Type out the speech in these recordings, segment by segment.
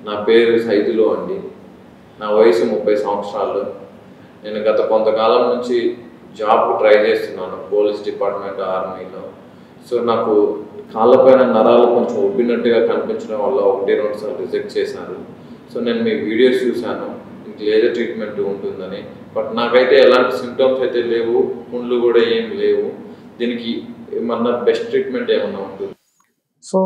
నా పేరు సైదులు అండి నా వయసు ముప్పై సంవత్సరాలు నేను గత కొంతకాలం నుంచి జాబ్కు ట్రై చేస్తున్నాను పోలీస్ డిపార్ట్మెంట్ ఆర్మీలో సో నాకు కాళ్ళపైన నరాలు కొంచెం ఉబ్బినట్టుగా కనిపించడం వల్ల ఒకటి రెండు సార్లు రిజెక్ట్ చేశారు సో నేను మీ వీడియోస్ చూశాను ఇంక లేజర్ ట్రీట్మెంట్ ఉంటుందని బట్ నాకైతే ఎలాంటి సిమ్టమ్స్ అయితే లేవు పుండ్లు కూడా ఏం లేవు దీనికి ఏమన్నా బెస్ట్ ట్రీట్మెంట్ ఏమన్నా ఉంటుంది సో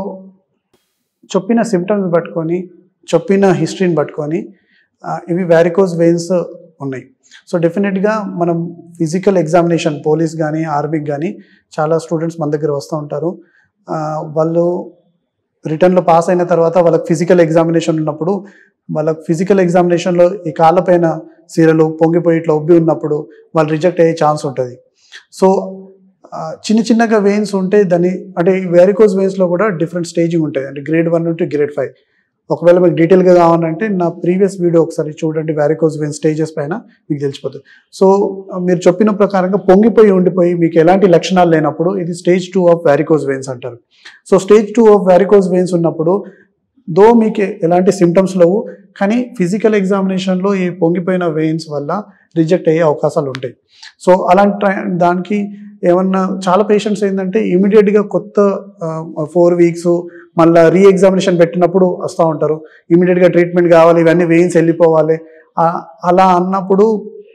చెప్పిన సిమ్టమ్స్ పట్టుకొని చెప్పిన హిస్టరీని పట్టుకొని ఆ, ఇవి వ్యారికోజ్ వెయిన్స్ ఉన్నాయి సో డెఫినెట్గా మనం ఫిజికల్ ఎగ్జామినేషన్ పోలీస్ కానీ ఆర్మీకి కానీ చాలా స్టూడెంట్స్ మన దగ్గర వస్తూ ఉంటారు ఆ, వాళ్ళు రిటర్న్లో పాస్ అయిన తర్వాత వాళ్ళకి ఫిజికల్ ఎగ్జామినేషన్ ఉన్నప్పుడు వాళ్ళకి ఫిజికల్ ఎగ్జామినేషన్లో ఈ కాళ్ళపైన సీరలు పొంగిపోయి ఇట్లా ఉబ్బి ఉన్నప్పుడు వాళ్ళు రిజెక్ట్ అయ్యే ఛాన్స్ ఉంటుంది సో ఆ, చిన్న చిన్నగా వెయిన్స్ ఉంటే దాన్ని అంటే వేరికోజ్ వెయిన్స్లో కూడా డిఫరెంట్ స్టేజింగ్ ఉంటాయి అంటే గ్రేడ్ వన్ నుండి గ్రేడ్ ఫైవ్ ఒకవేళ మీకు డీటెయిల్గా కావాలంటే నా ప్రీవియస్ వీడియో ఒకసారి చూడండి వ్యారికోజ్ వెయిన్ స్టేజెస్ పైన మీకు తెలిసిపోతుంది సో ఆ, మీరు చెప్పిన ప్రకారంగా పొంగిపోయి ఉండిపోయి మీకు ఎలాంటి లక్షణాలు లేనప్పుడు ఇది stage two of varicose veins అంటారు so stage two of varicose veins ఉన్నప్పుడు దో మీకు ఎలాంటి సిమ్టమ్స్ లేవు కానీ ఫిజికల్ ఎగ్జామినేషన్లో ఈ పొంగిపోయిన వెయిన్స్ వల్ల రిజెక్ట్ అయ్యే అవకాశాలు ఉంటాయి సో అలాంటి టై- దానికి ఏమన్నా చాలా పేషెంట్స్ ఏంటంటే ఇమీడియట్గా కొత్త ఫోర్ వీక్స్ మళ్ళీ రీ ఎగ్జామినేషన్ పెట్టినప్పుడు వస్తూ ఉంటారు ఇమీడియట్గా ట్రీట్మెంట్ కావాలి ఇవన్నీ వెయిన్స్ వెళ్ళిపోవాలి ఆ, అలా అన్నప్పుడు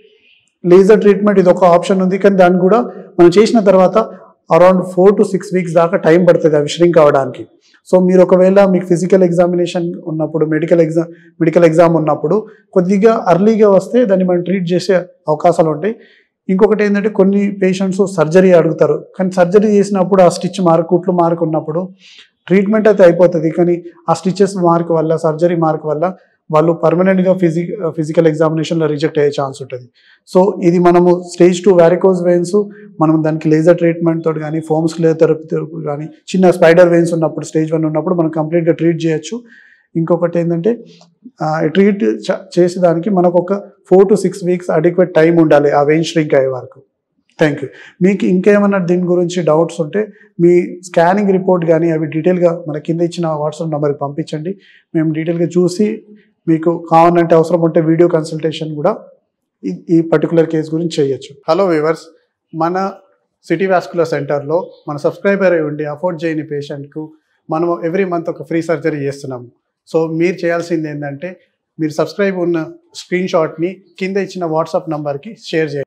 లేజర్ ట్రీట్మెంట్ ఇది ఒక ఆప్షన్ ఉంది కానీ దాన్ని కూడా మనం చేసిన తర్వాత around four to six weeks దాకా టైం పడుతుంది అవి ష్రింక్ అవ్వడానికి సో మీరు ఒకవేళ మీకు ఫిజికల్ ఎగ్జామినేషన్ ఉన్నప్పుడు మెడికల్ ఎగ్జామ్ మెడికల్ ఎగ్జామ్ ఉన్నప్పుడు కొద్దిగా అర్లీగా వస్తే దాన్ని మనం ట్రీట్ చేసే అవకాశాలు ఉంటాయి ఇంకొకటి ఏంటంటే కొన్ని పేషెంట్స్ సర్జరీ అడుగుతారు కానీ సర్జరీ చేసినప్పుడు ఆ స్టిచ్ మార్క్ కుట్లు మార్క్ ఉన్నప్పుడు ట్రీట్మెంట్ అయితే అయిపోతుంది కానీ ఆ స్టిచెస్ మార్క్ వల్ల సర్జరీ మార్క్ వల్ల వాళ్ళు పర్మనెంట్గా ఫిజి ఫిజికల్ ఎగ్జామినేషన్లో రిజెక్ట్ అయ్యే ఛాన్స్ ఉంటుంది సో ఇది మనము స్టేజ్ టూ వ్యారికోజ్ వెయిన్స్ మనం దానికి లేజర్ ట్రీట్మెంట్ తోటి కానీ ఫోమ్స్ థెరపీ తోటి కానీ చిన్న స్పైడర్ వెయిన్స్ ఉన్నప్పుడు స్టేజ్ వన్ ఉన్నప్పుడు మనం కంప్లీట్గా ట్రీట్ చేయొచ్చు ఇంకొకటి ఏంటంటే ట్రీట్ చేసేదానికి మనకు ఒక four to six weeks adequate time ఉండాలి ఆ వెయిన్ ష్రింక్ అయ్యే వరకు థ్యాంక్ యూ మీకు ఇంకేమన్నా దీని గురించి డౌట్స్ ఉంటే మీ స్కానింగ్ రిపోర్ట్ కానీ అవి డీటెయిల్గా మన కింద ఇచ్చిన వాట్సాప్ నెంబర్కి పంపించండి మేము డీటెయిల్గా చూసి మీకు కావాలంటే అవసరం ఉంటే వీడియో కన్సల్టేషన్ కూడా ఈ- ఈ పర్టికులర్ కేసు గురించి చేయొచ్చు హలో వివర్స్ మన సిటీ వాస్కులర్ సెంటర్లో మన సబ్స్క్రైబర్ అయి ఉండి అఫోర్డ్ చేయని పేషెంట్కు మనం ఎవ్రీ మంత్ ఒక ఫ్రీ సర్జరీ చేస్తున్నాము సో మీరు చేయాల్సింది ఏంటంటే మీరు సబ్స్క్రైబ్ ఉన్న స్క్రీన్ షాట్ని కింద ఇచ్చిన వాట్సాప్ నంబర్కి షేర్ చేయండి